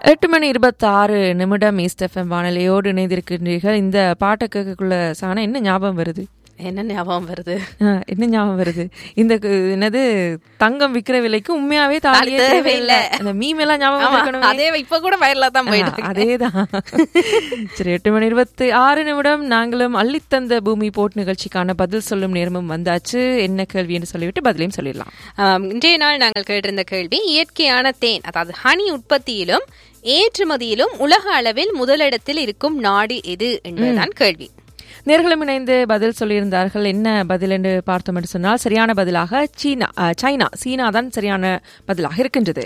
எட்டு மணி இருபத்தாறு நிமிடம் ஈஸ்ட் எஃப்எம் வானொலியோடு இணைந்திருக்கின்றீர்கள் இந்த பாட்டை கேட்கக்குள்ள சாண என்ன ஞாபகம் வருது என்ன ஞாபகம் வருது ஆ, என்ன ஞாபகம் வருது இந்த கு- என்னது தங்கம் விக்கிற விலைக்கு உண்மையாவே தாலியே தாலி தேவையில்லை தேவையில்லை. அந்த மீம் எல்லாம் ஞாபகம் ஆமா, இருக்கணுமே. அதே இப்ப கூட வயல்ல தான் போயிட்டு ஆ, இருக்கு. அதேதான் சரி எட்டு மணி இருபத்தி ஆறு நிமிடம் நாங்களும் அள்ளித்தந்த பூமி போட் நிகழ்ச்சிக்கான பதில் சொல்லும் நேரமும் வந்தாச்சு என்ன கேள்வி என்று சொல்லிவிட்டு பதிலையும் சொல்லிடலாம் ஆம், இன்றைய நாள் நாங்கள் கேட்டிருந்த கேள்வி இயற்கையான தேன் அதாவது ஹனி உற்பத்தியிலும் ஏற்றுமதியிலும் உலக அளவில் முதலிடத்தில் இருக்கும் நாடு எது என்பதுதான் கேள்வி நேர்களும் இணைந்து பதில் சொல்லியிருந்தார்கள் என்ன பதில் என்று பார்த்தோம் என்று சொன்னால் சரியான பதிலாக சீனா அ, சைனா சீனா தான் சரியான பதிலாக இருக்கின்றது